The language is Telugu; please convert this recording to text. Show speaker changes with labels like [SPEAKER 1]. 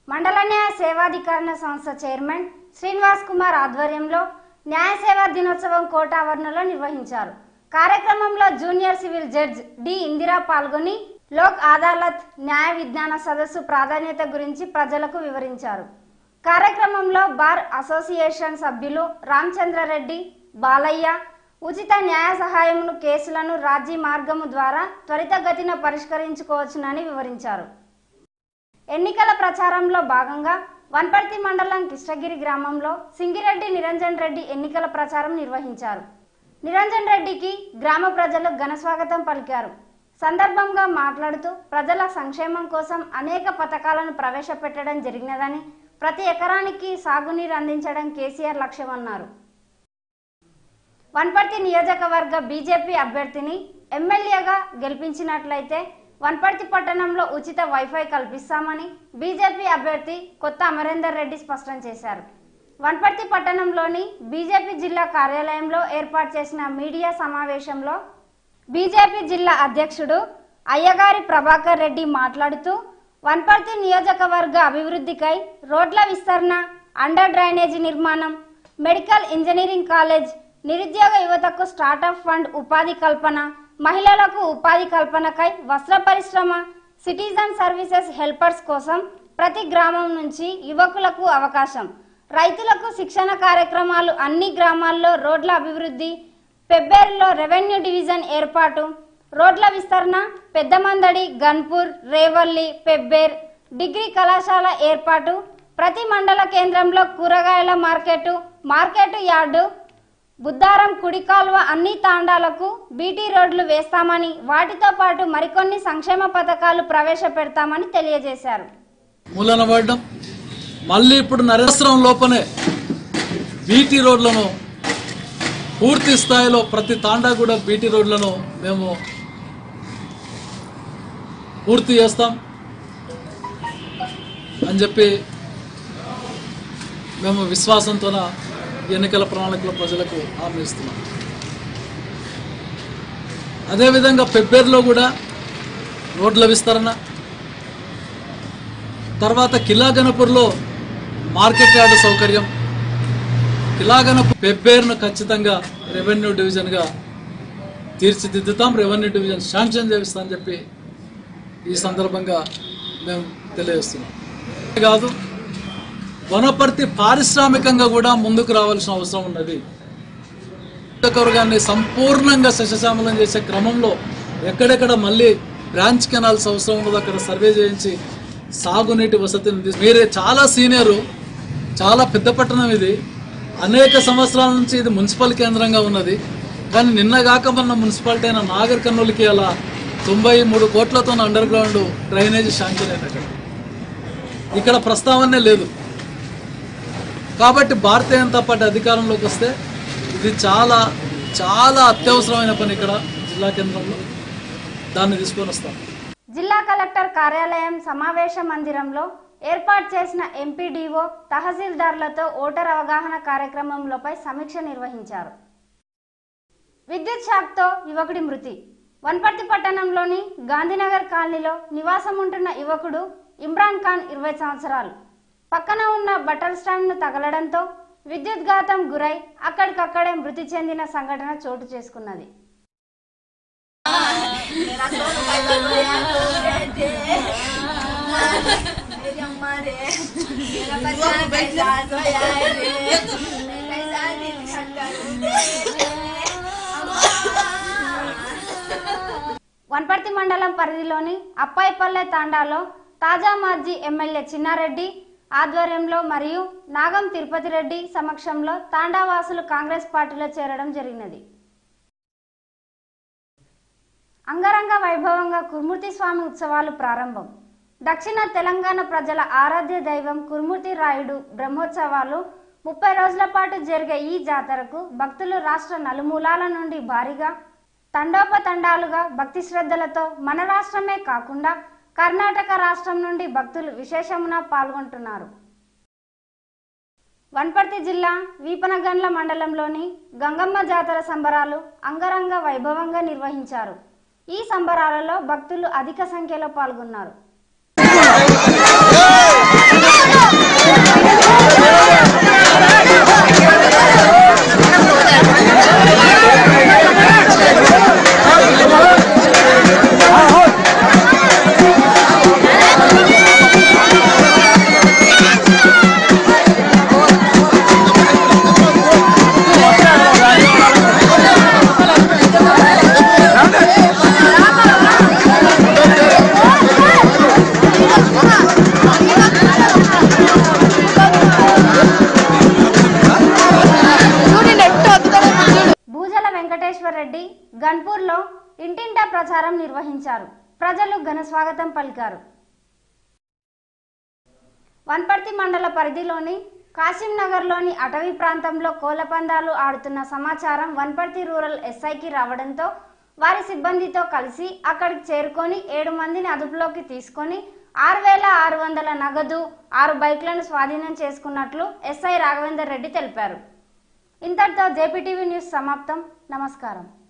[SPEAKER 1] మండల న్యాయ సేవాధికరణ సంస్థ చైర్మన్ శ్రీనివాస్ కుమార్ ఆధ్వర్యంలో న్యాయ సేవా దినోత్సవం కోట ఆవరణలో నిర్వహించారు కార్యక్రమంలో junior civil judge D Indira పాల్గొని లోక్ అదాలత్ న్యాయ విజ్ఞాన సదస్సు ప్రాధాన్యత గురించి ప్రజలకు వివరించారు కార్యక్రమంలో బార్ అసోసియేషన్ సభ్యులు రామచంద్రారెడ్డి బాలయ్య ఉచిత న్యాయ సహాయమును కేసులను రాజీ మార్గము ద్వారా త్వరితగతిన పరిష్కరించుకోవచ్చునని వివరించారు ఎన్నికల ప్రచారంలో భాగంగా వన్పర్తి మండలం కిష్టగిరి గ్రామంలో సింగిరెడ్డి నిరంజన్ రెడ్డి ఎన్నికల ప్రచారం నిర్వహించారు నిరంజన్ రెడ్డికి గ్రామ ప్రజలు ఘనస్వాగతం పలికారు సందర్భంగా మాట్లాడుతూ ప్రజల సంక్షేమం కోసం అనేక పథకాలను ప్రవేశపెట్టడం జరిగినదని ప్రతి ఎకరానికి సాగునీరు అందించడం కేసీఆర్ లక్ష్యమన్నారు వన్పర్తి నియోజకవర్గ బీజేపీ అభ్యర్థిని ఎమ్మెల్యేగా గెలిపించినట్లయితే వన్పర్తి పట్టణంలో ఉచిత వైఫై కల్పిస్తామని బీజేపీ అభ్యర్థి కొత్త అమరేందర్ రెడ్డి స్పష్టం చేశారు వన్పర్తి పట్టణంలోని బీజేపీ జిల్లా కార్యాలయంలో ఏర్పాటు చేసిన మీడియా సమావేశంలో బీజేపీ జిల్లా అధ్యక్షుడు అయ్యగారి ప్రభాకర్ రెడ్డి మాట్లాడుతూ వన్పర్తి నియోజకవర్గ అభివృద్ధికై రోడ్ల విస్తరణ అండర్ డ్రైనేజీ నిర్మాణం మెడికల్ ఇంజనీరింగ్ కాలేజ్ నిరుద్యోగ యువతకు స్టార్టప్ ఫండ్ ఉపాధి కల్పన మహిళలకు ఉపాధి కల్పనకై వస్త్ర పరిశ్రమ సిటిజన్ సర్వీసెస్ హెల్పర్స్ కోసం ప్రతి గ్రామం నుంచి యువకులకు అవకాశం రైతులకు శిక్షణ కార్యక్రమాలు అన్ని గ్రామాల్లో రోడ్ల అభివృద్ధి పెబ్బేరులో రెవెన్యూ డివిజన్ ఏర్పాటు రోడ్ల విస్తరణ పెద్దమందడి గన్పూర్ రేవల్లి పెబ్బేర్ డిగ్రీ కళాశాల ఏర్పాటు ప్రతి మండల కేంద్రంలో కూరగాయల మార్కెట్ మార్కెట్ యార్డు బుద్దారం కుడి కాలువ అన్ని తాండాలకు బీటీ రోడ్లు వేస్తామని వాటితో పాటు మరికొన్ని సంక్షేమ పథకాలు ప్రవేశపెడతామని తెలియజేశారు
[SPEAKER 2] మూలన పడడం మళ్ళీ ఇప్పుడు నరేశ్వరం లోపనే బీటీ రోడ్లను పూర్తి స్థాయిలో ప్రతి తాండా కూడా బీటీ రోడ్లను మేము పూర్తి చేస్తాం అని చెప్పి మేము విశ్వాసంతో ఎన్నికల ప్రణాళికలో ప్రజలకు హామీ ఇస్తున్నాం అదేవిధంగా పెబ్బేరులో కూడా రోడ్ల విస్తరణ తర్వాత కిలాగనపూర్లో మార్కెట్ యార్డు సౌకర్యం కిలాగనపూర్ పెబ్బేరును ఖచ్చితంగా రెవెన్యూ డివిజన్గా తీర్చిదిద్దుతాం రెవెన్యూ డివిజన్ శాంక్షన్ చేపిస్తామని చెప్పి ఈ సందర్భంగా మేము తెలియజేస్తున్నాం కాదు వనపర్తి పారిశ్రామికంగా కూడా ముందుకు రావాల్సిన అవసరం ఉన్నది నియోజకవర్గాన్ని సంపూర్ణంగా శశశామలం చేసే క్రమంలో ఎక్కడెక్కడ మళ్ళీ బ్రాంచ్ కెనాల్స్ అవసరం ఉన్నదో అక్కడ సర్వే చేయించి సాగునీటి వసతిని తీసు- మీరే చాలా సీనియరు చాలా పెద్ద పట్టణం ఇది అనేక సంవత్సరాల నుంచి ఇది మున్సిపల్ కేంద్రంగా ఉన్నది కానీ నిన్నగాక మొన్న మున్సిపాలిటీ అయిన నాగర్ కర్నూలుకి అలా తొంభై మూడు కోట్లతో అండర్ గ్రౌండ్ డ్రైనేజీ శాంక్షన్ అయింది అక్కడ ఇక్కడ ప్రస్తావనే లేదు కాబట్టి భారతీయ జనతా పార్టీ అధికారంలోకి వస్తే ఇది చాలా చాలా అత్యవసరమైన పని ఇక్కడ జిల్లా కేంద్రంలో దాన్ని తీసుకొని వస్తాం
[SPEAKER 1] జిల్లా కలెక్టర్ కార్యాలయం సమావేశ మందిరంలో ఏర్పాటు చేసిన ఎంపీడీఓ తహసీల్దార్లతో ఓటర్ అవగాహన కార్యక్రమంలోపై సమీక్ష నిర్వహించారు విద్యుత్ షాక్తో యువకుడి మృతి వన్పర్తి పట్టణంలోని గాంధీనగర్ కాలనీలో నివాసం ఉంటున్న యువకుడు ఇమ్రాన్ ఖాన్ ఇరవై సంవత్సరాలు పక్కన ఉన్న బట్టల స్టాండ్ను తగలడంతో విద్యుత్ ఘాతం గురై అక్కడికక్కడే మృతి చెందిన సంఘటన చోటు చేసుకున్నది వన్పర్తి మండలం పరిధిలోని అప్పాయిపల్లె తాండాలో తాజా మాజీ ఎమ్మెల్యే చిన్నారెడ్డి ఆధ్వర్యంలో మరియు నాగం తిరుపతి రెడ్డి సమక్షంలో తాండావాసులు కాంగ్రెస్ పార్టీలో చేరడం జరిగినది అంగరంగ వైభవంగా కుర్మూర్తి స్వామి ఉత్సవాలు ప్రారంభం దక్షిణ తెలంగాణ ప్రజల ఆరాధ్య దైవం కుర్మూర్తి రాయుడు బ్రహ్మోత్సవాలు ముప్పై రోజుల పాటు జరిగే ఈ జాతరకు భక్తులు రాష్ట్ర నలుమూలాల నుండి భారీగా తండోపతండాలుగా భక్తి శ్రద్ధలతో మన రాష్ట్రమే కాకుండా కర్ణాటక రాష్ట్రం నుండి భక్తులు విశేషమున పాల్గొంటున్నారు వన్పర్తి జిల్లా వీపనగండ్ల మండలంలోని గంగమ్మ జాతర సంబరాలు అంగరంగ వైభవంగా నిర్వహించారు ఈ సంబరాలలో భక్తులు అధిక సంఖ్యలో పాల్గొన్నారు ప్రచారం నిర్వహించారు ప్రజలు ఘన స్వాగతం పలికారు వన్పర్తి మండల పరిధిలోని కాసిం నగర్లోని అటవీ ప్రాంతంలో కోళ్ల పందాలు ఆడుతున్న సమాచారం వన్పర్తి రూరల్ ఎస్ఐకి రావడంతో వారి సిబ్బందితో కలిసి అక్కడికి చేరుకొని ఏడు మందిని అదుపులోకి తీసుకొని ఆరు వేల ఆరు వందల నగదు ఆరు బైక్లను స్వాధీనం చేసుకున్నట్లు ఎస్ఐ రాఘవేందర్ రెడ్డి తెలిపారు ఇంతటితో జేపీటీవీ న్యూస్ సమాప్తం నమస్కారం